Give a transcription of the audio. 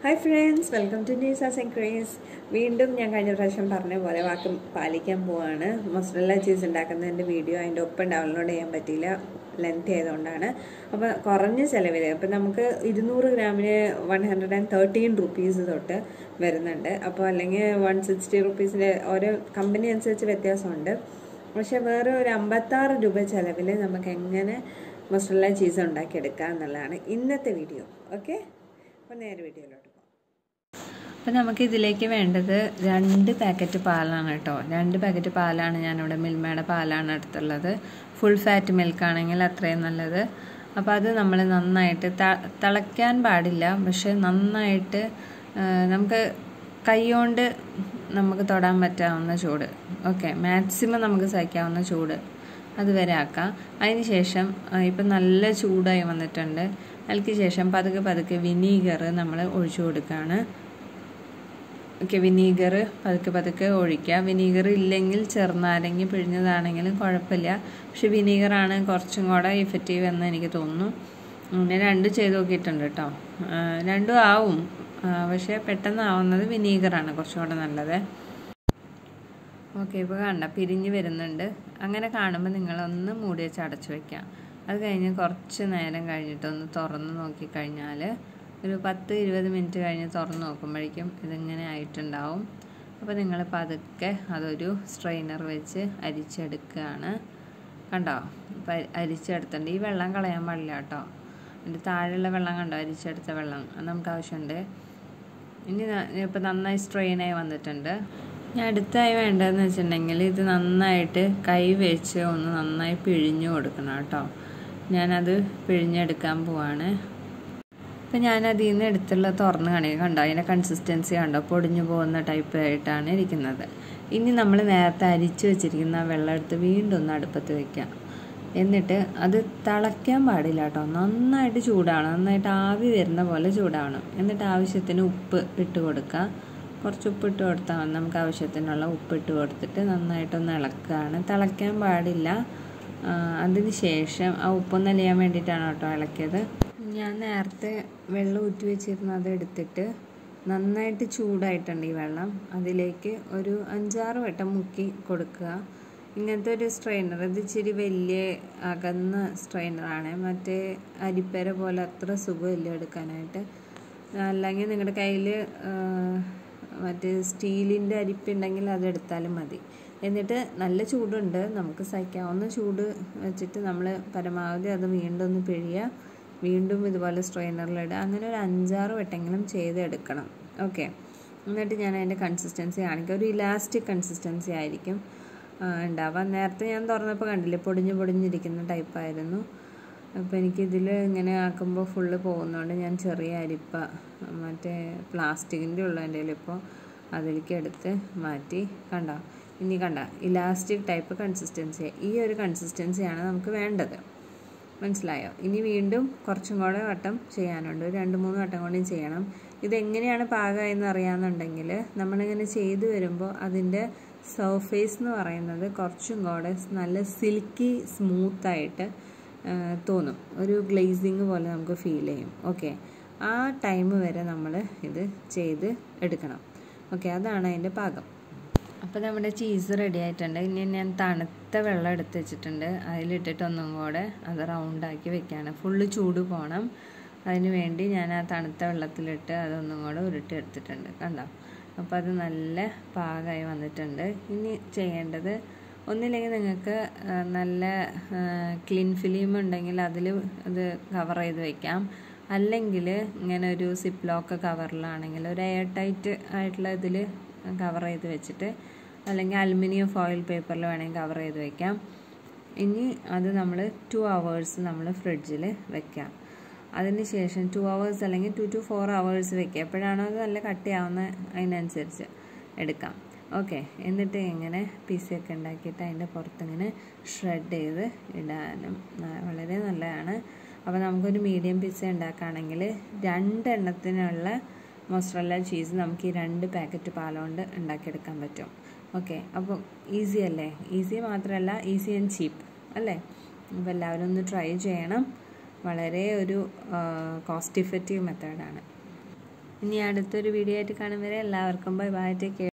hi friends welcome to news and craze വീണ്ടും ഞാൻ കഴിഞ്ഞ പ്രാവശ്യം പറഞ്ഞ പോലെ വാക്ക് പാലിക്കാൻ പോവാണ് മൊസറല്ല ചീസ് ഉണ്ടാക്കുന്നതിൻ്റെ വീഡിയോ അതിൻ്റെ ഒപ്പം ഡൗൺലോഡ് ചെയ്യാൻ പറ്റിയില്ല ലെങ്ത് ആയതുകൊണ്ടാണ് അപ്പോൾ കുറഞ്ഞ ചിലവിൽ അപ്പോൾ നമുക്ക് ഇരുന്നൂറ് ഗ്രാമിന് one hundred and thirteen rupees തൊട്ട് വരുന്നുണ്ട് അപ്പോൾ അല്ലെങ്കിൽ വൺ സിക്സ്റ്റി റുപ്പീസിൻ്റെ ഓരോ കമ്പനി അനുസരിച്ച് വ്യത്യാസമുണ്ട് പക്ഷെ വേറെ ഒരു അമ്പത്താറ് രൂപ ചിലവിൽ നമുക്ക് എങ്ങനെ മൊസറല്ല ചീസ് ഉണ്ടാക്കിയെടുക്കാം എന്നുള്ളതാണ് ഇന്നത്തെ വീഡിയോ ഓക്കെ അപ്പോൾ നേരെ വീഡിയോയിലോട്ട് പോകാം അപ്പം നമുക്ക് ഇതിലേക്ക് വേണ്ടത് രണ്ട് പാക്കറ്റ് പാലാണ് കേട്ടോ രണ്ട് പാക്കറ്റ് പാലാണ് ഞാനിവിടെ മിൽമയുടെ പാലാണ് എടുത്തുള്ളത് ഫുൾ ഫാറ്റ് മിൽക്ക് ആണെങ്കിൽ അത്രയും നല്ലത് അപ്പോൾ അത് നമ്മൾ നന്നായിട്ട് തിളയ്ക്കാൻ പാടില്ല പക്ഷെ നന്നായിട്ട് നമുക്ക് കൈകൊണ്ട് നമുക്ക് തൊടാൻ പറ്റാവുന്ന ചൂട് ഓക്കെ മാക്സിമം നമുക്ക് സഹിക്കാവുന്ന ചൂട് അതുവരെ ആക്കാം അതിന് ശേഷം ഇപ്പം നല്ല ചൂടായി വന്നിട്ടുണ്ട് അതിലേക്ക് ശേഷം പതുക്കെ പതുക്കെ വിനീഗർ നമ്മൾ ഒഴിച്ചു കൊടുക്കുകയാണ് ഓക്കെ വിനീഗർ പതുക്കെ പതുക്കെ ഒഴിക്കുക വിനീഗർ ഇല്ലെങ്കിൽ ചെറുനാരങ്ങി പിഴിഞ്ഞതാണെങ്കിലും കുഴപ്പമില്ല പക്ഷെ വിനീഗറാണ് കുറച്ചും കൂടെ ഇഫക്റ്റീവ് എന്ന് എനിക്ക് തോന്നുന്നു ഞാൻ രണ്ടും ചെയ്ത് നോക്കിയിട്ടുണ്ട് കേട്ടോ രണ്ടും ആവും പക്ഷേ പെട്ടെന്ന് ആവുന്നത് വിനീഗറാണ് കുറച്ചും കൂടെ നല്ലത് ഓക്കെ ഇപ്പോൾ കണ്ട പിരിഞ്ഞ് വരുന്നുണ്ട് അങ്ങനെ കാണുമ്പോൾ നിങ്ങളൊന്ന് മൂടി വെച്ച് അടച്ചു വയ്ക്കാം അത് കഴിഞ്ഞ് കുറച്ച് നേരം കഴിഞ്ഞിട്ട് ഒന്ന് തുറന്ന് നോക്കിക്കഴിഞ്ഞാൽ ഒരു പത്ത് ഇരുപത് മിനിറ്റ് കഴിഞ്ഞ് തുറന്ന് നോക്കുമ്പോഴേക്കും ഇതിങ്ങനെ ആയിട്ടുണ്ടാവും അപ്പോൾ നിങ്ങൾ പതുക്കെ അതൊരു സ്ട്രെയിനർ വെച്ച് അരിച്ചെടുക്കുകയാണ് കണ്ടോ അപ്പോൾ അരിച്ചെടുത്തിട്ടുണ്ട് ഈ വെള്ളം കളയാൻ പാടില്ല കേട്ടോ അതിൻ്റെ താഴെയുള്ള വെള്ളം കണ്ടോ അരിച്ചെടുത്ത വെള്ളം അത് നമുക്ക് ആവശ്യമുണ്ട് ഇനി ഇപ്പോൾ നന്നായി സ്ട്രെയിനായി വന്നിട്ടുണ്ട് ഞാൻ അടുത്തായി വേണ്ടതെന്ന് വെച്ചിട്ടുണ്ടെങ്കിൽ ഇത് നന്നായിട്ട് കൈ വെച്ച് ഒന്ന് നന്നായി പിഴിഞ്ഞു കൊടുക്കണം കേട്ടോ ഞാനത് പിഴിഞ്ഞെടുക്കാൻ പോവാണ് അപ്പം ഞാൻ അതിൽ നിന്ന് എടുത്തുള്ള തുറന്ന് കാണിക്കുക കണ്ടോ അതിൻ്റെ കൺസിസ്റ്റൻസി കണ്ടോ പൊടിഞ്ഞു പോകുന്ന ടൈപ്പ് ആയിട്ടാണ് ഇരിക്കുന്നത് ഇനി നമ്മൾ നേരത്തെ അരിച്ചു വെച്ചിരിക്കുന്ന വെള്ളം എടുത്ത് വീണ്ടും ഒന്ന് അടുപ്പത്ത് വെക്കാം എന്നിട്ട് അത് തിളയ്ക്കാൻ പാടില്ല കേട്ടോ നന്നായിട്ട് ചൂടാവണം നന്നായിട്ട് ആവി വരുന്ന പോലെ ചൂടാവണം എന്നിട്ട് ആവശ്യത്തിന് ഉപ്പ് ഇട്ട് കൊടുക്കുക കുറച്ച് ഉപ്പിട്ട് കൊടുത്താൽ മതി നമുക്ക് ആവശ്യത്തിനുള്ള ഉപ്പിട്ട് കൊടുത്തിട്ട് നന്നായിട്ടൊന്ന് ഇളക്കുകയാണ് തിളയ്ക്കാൻ പാടില്ല അതിന് ശേഷം ആ ഉപ്പൊന്ന് അലിയാൻ വേണ്ടിയിട്ടാണ് കേട്ടോ ഇളക്കിയത് ഞാൻ നേരത്തെ വെള്ളം ഊറ്റി വെച്ചിരുന്ന അത് എടുത്തിട്ട് നന്നായിട്ട് ചൂടായിട്ടുണ്ട് ഈ വെള്ളം അതിലേക്ക് ഒരു അഞ്ചാറ് വട്ടം മുക്കി കൊടുക്കുക ഇങ്ങനത്തെ ഒരു സ്ട്രെയിനർ ഇത് ഇച്ചിരി വലിയ അകന്ന സ്ട്രെയിനറാണ് മറ്റേ അരിപ്പര പോലെ അത്ര സുഖമില്ല എടുക്കാനായിട്ട് അല്ലെങ്കിൽ നിങ്ങളുടെ കയ്യിൽ മറ്റേ സ്റ്റീലിൻ്റെ അരിപ്പുണ്ടെങ്കിൽ അത് എടുത്താലും മതി എന്നിട്ട് നല്ല ചൂടുണ്ട് നമുക്ക് സഹിക്കാവുന്ന ചൂട് വെച്ചിട്ട് നമ്മൾ പരമാവധി അത് വീണ്ടും ഒന്ന് പിഴിയുക വീണ്ടും ഇതുപോലെ സ്ട്രെയിനറിലിടുക അങ്ങനെ ഒരു അഞ്ചാറ് വട്ടെങ്കിലും ചെയ്തെടുക്കണം ഓക്കെ എന്നിട്ട് ഞാൻ അതിൻ്റെ കൺസിസ്റ്റൻസി കാണിക്കാം ഒരു ഇലാസ്റ്റിക് കൺസിസ്റ്റൻസി ആയിരിക്കും ഉണ്ടാവാം നേരത്തെ ഞാൻ തുറന്നപ്പോൾ കണ്ടില്ലേ പൊടിഞ്ഞ് പൊടിഞ്ഞിരിക്കുന്ന ടൈപ്പായിരുന്നു അപ്പോൾ എനിക്കിതിൽ ഇങ്ങനെ ആക്കുമ്പോൾ ഫുള്ള് പോകുന്നതുകൊണ്ട് ഞാൻ ചെറിയ അരിപ്പ മറ്റേ പ്ലാസ്റ്റിക്കിൻ്റെ ഉള്ള എൻ്റെ ഇപ്പോൾ അതിലേക്ക് എടുത്ത് മാറ്റി കണ്ട ഇനി കണ്ട ഇലാസ്റ്റിക് ടൈപ്പ് കൺസിസ്റ്റൻസി ഈ ഒരു കൺസിസ്റ്റൻസിയാണ് നമുക്ക് വേണ്ടത് മനസ്സിലായോ ഇനി വീണ്ടും കുറച്ചും കൂടെ വട്ടം ചെയ്യാനുണ്ട് ഒരു രണ്ട് മൂന്ന് വട്ടം കൂടി ചെയ്യണം ഇതെങ്ങനെയാണ് പാകമായെന്ന് അറിയാമെന്നുണ്ടെങ്കിൽ നമ്മളിങ്ങനെ ചെയ്തു വരുമ്പോൾ അതിൻ്റെ സർഫേസ് എന്ന് പറയുന്നത് കുറച്ചും കൂടെ നല്ല സിൽക്കി സ്മൂത്തായിട്ട് തോന്നും ഒരു ഗ്ലേസിങ് പോലെ നമുക്ക് ഫീൽ ചെയ്യും ഓക്കെ ആ ടൈം വരെ നമ്മൾ ഇത് ചെയ്ത് എടുക്കണം ഓക്കെ അതാണ് അതിൻ്റെ പാകം അപ്പോൾ നമ്മുടെ ചീസ് റെഡി ആയിട്ടുണ്ട് ഇനി ഞാൻ തണുത്ത വെള്ളം എടുത്ത് വെച്ചിട്ടുണ്ട് അതിലിട്ടിട്ട് ഒന്നും കൂടെ അത് റൗണ്ടാക്കി വെക്കുകയാണ് ഫുള്ള് ചൂട് പോകണം അതിന് വേണ്ടി ഞാൻ ആ തണുത്ത വെള്ളത്തിലിട്ട് അതൊന്നും കൂടെ ഉരുട്ടി എടുത്തിട്ടുണ്ട് കണ്ടോ അപ്പോൾ അത് നല്ല പാകമായി വന്നിട്ടുണ്ട് ഇനി ചെയ്യേണ്ടത് ഒന്നില്ലെങ്കിൽ നിങ്ങൾക്ക് നല്ല ക്ലീൻ ഫിലിം ഉണ്ടെങ്കിൽ അതിൽ അത് കവർ ചെയ്ത് വെക്കാം അല്ലെങ്കിൽ ഇങ്ങനെ ഒരു സിപ്പ് ലോക്ക് കവറിലാണെങ്കിൽ ഒരു എയർ ടൈറ്റ് ആയിട്ടുള്ള ഇതിൽ കവർ ചെയ്ത് വെച്ചിട്ട് അല്ലെങ്കിൽ അലുമിനിയം ഫോയിൽ പേപ്പറിൽ വേണമെങ്കിൽ കവർ ചെയ്ത് വെക്കാം ഇനി അത് നമ്മൾ ടു അവേഴ്സ് നമ്മൾ ഫ്രിഡ്ജിൽ വെക്കാം അതിന് ശേഷം ടു അവേഴ്സ് അല്ലെങ്കിൽ ടു ടു ഫോർ അവേഴ്സ് വെക്കുക എപ്പോഴാണോ അത് നല്ല കട്ടിയാവുന്ന അതിനനുസരിച്ച് എടുക്കാം ഓക്കെ എന്നിട്ട് ഇങ്ങനെ പീസൊക്കെ ഉണ്ടാക്കിയിട്ട് അതിൻ്റെ പുറത്തിങ്ങനെ ഷ്രെഡ് ചെയ്ത് ഇടാനും വളരെ നല്ലതാണ് അപ്പോൾ നമുക്കൊരു മീഡിയം പിസ്സ ഉണ്ടാക്കുകയാണെങ്കിൽ രണ്ടെണ്ണത്തിനുള്ള മൊസറല്ല ചീസ് നമുക്ക് ഈ രണ്ട് പാക്കറ്റ് പാലുകൊണ്ട് ഉണ്ടാക്കിയെടുക്കാൻ പറ്റും ഓക്കെ അപ്പോൾ ഈസി അല്ലേ ഈസി മാത്രമല്ല ഈസി ആൻഡ് ചീപ്പ് അല്ലേ അപ്പോൾ എല്ലാവരും ഒന്ന് ട്രൈ ചെയ്യണം വളരെ ഒരു കോസ്റ്റ് ഇഫക്റ്റീവ് മെത്തേഡാണ് ഇനി അടുത്തൊരു വീഡിയോ ആയിട്ട് കാണും വരെ എല്ലാവർക്കും ബൈ ബൈ ടേക്ക് കെയർ